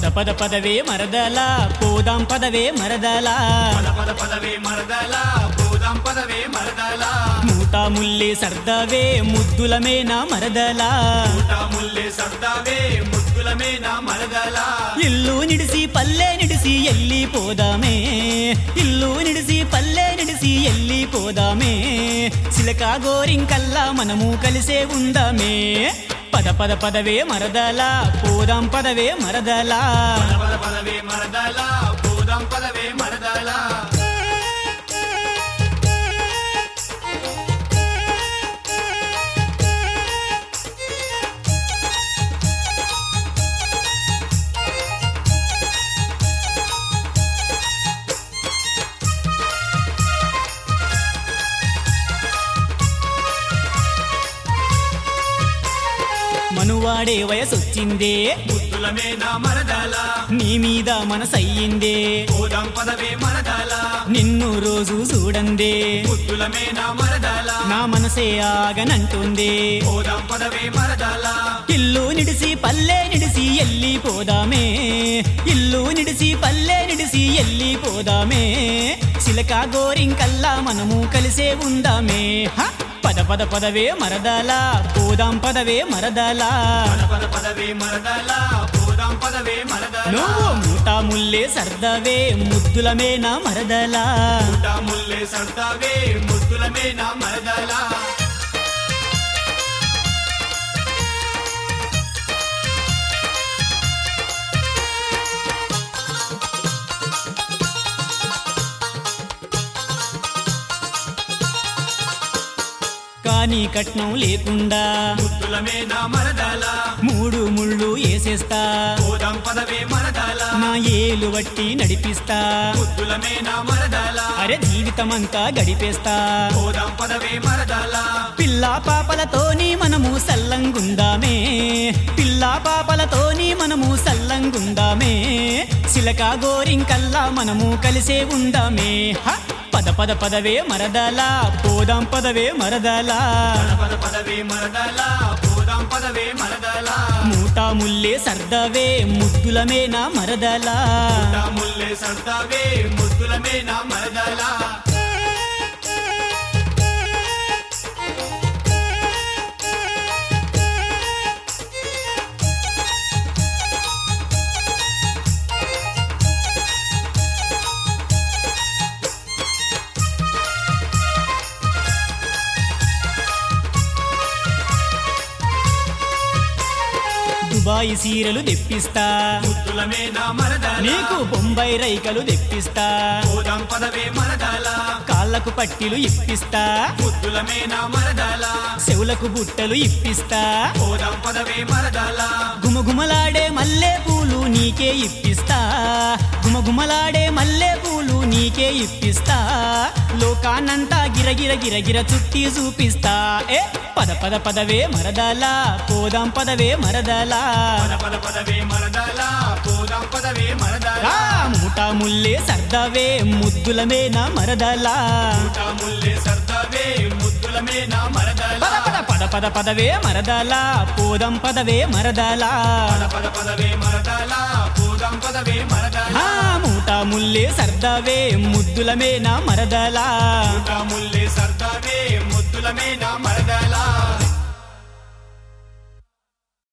పద పదవే మరదలా పోదాం పదవే మరదలా పద పద పదవే మరదల పోదాం పదవే మరదల మూటా ముల్లే సర్దవే ముద్దులమేనా మరదలా ఊట ముల్లే సర్దావే ముద్దులమే నా మరదల ఇల్లు నిడిసి పల్లె నిడిసి ఎల్లి పోదామే ఇల్లు నిడిసి పల్లె నిడిసి ఎల్లి పోదామే చిలక గోరింకల్లా మనము కలిసే ఉందామే పద పద పదవే మరదలా పోదాం పదవే మరదలా పద పద పదవే మరదల పోదాం పదవే మరదల మనువాడే వయసొచ్చిందే ముద్దులమే నా మరదల నీ మీద మనసయ్యిందే పోదాం పదవే మరదల నిన్ను రోజు చూడందే ముద్దులమే నా మరదల నా మనసే ఆగనంటుంది పోదాం పదవే మరదల ఇల్లు నిడిసి పల్లె నిడిసి ఎల్లి పోదామే ఇల్లు నిడిసి పల్లె నిడిసి ఎల్లి పోదామే చిలక గోరింకల్లా మనము కలిసే ఉందామే హ! పద పద పదవే మరదలా పోదాం పదవే మరదలా పద పద పదవే మరదల పోదాం పదవే మరదల నువ్వు మూటా ముల్లే సర్దవే ముద్దులమేనా మరదలా ఊట ముల్లే సర్దావే ముద్దులమే నా మరదల కానీ కట్నం లేకుండా ముద్దులమే నా మరదల మూడు ముళ్ళు వేసేస్తా పోదాం పదవే మరదల నా ఏలు వట్టి నడిపిస్తా ముద్దులమే నా మరదల అరే జీవితమంతా గడిపేస్తా పోదాం పదవే మరదల పిల్ల పాపలతోని మనము సల్లంగుందామే పిల్ల పాపలతోని మనము సల్లంగుందామే చిలక గోరింకల్లా మనము కలిసే ఉందామే హ! పద పద పదవే మరదలా పోదాం పదవే మరదలా పద పద పదవే మరదల పోదాం పదవే మరదల మూటా ముల్లే సర్దవే ముద్దులమేనా మరదలా ఊట ముల్లే సర్దావే ముద్దులమే నా మరదల దుబాయి సీరలు తెప్పిస్తా ముద్దులమే నా మరదల నీకు బొంబాయి రైకలు తెప్పిస్తా పోదాం పదవే మరదల కాళ్ళకు పట్టిలు ఇప్పిస్తా ముద్దులమే నా మరదల చెవులకు బుట్టలు ఇప్పిస్తా పోదాం పదవే మరదల గుమగుమలాడే మల్లె పూలు నీకే ఇప్పిస్తా గుమగుమలాడే మల్లె పూలు నీకే ఇప్పిస్తా లోకాన్నంతా గిరగిర గిరగిర చుట్టి చూపిస్తా ఏ పద పద పదవే మరదలా పోదాం పదవే మరదలా పద పద పదవే మరదల పోదాం పదవే మరదల రా మూటా ముల్లే సర్దవే ముద్దులమేనా మరదలా ఊట ముల్లే సర్దావే ముద్దులమే నా మరదల పద పద పద పద పదవే మరదలా పోదాం పదవే మరదలా పద పద పదవే మరదల పోదాం పదవే మరదల ఆ మూటా ముల్లే సర్దవే ముద్దులమేనా మరదలా ఊట ముల్లే సర్దావే ముద్దులమే నా మరదల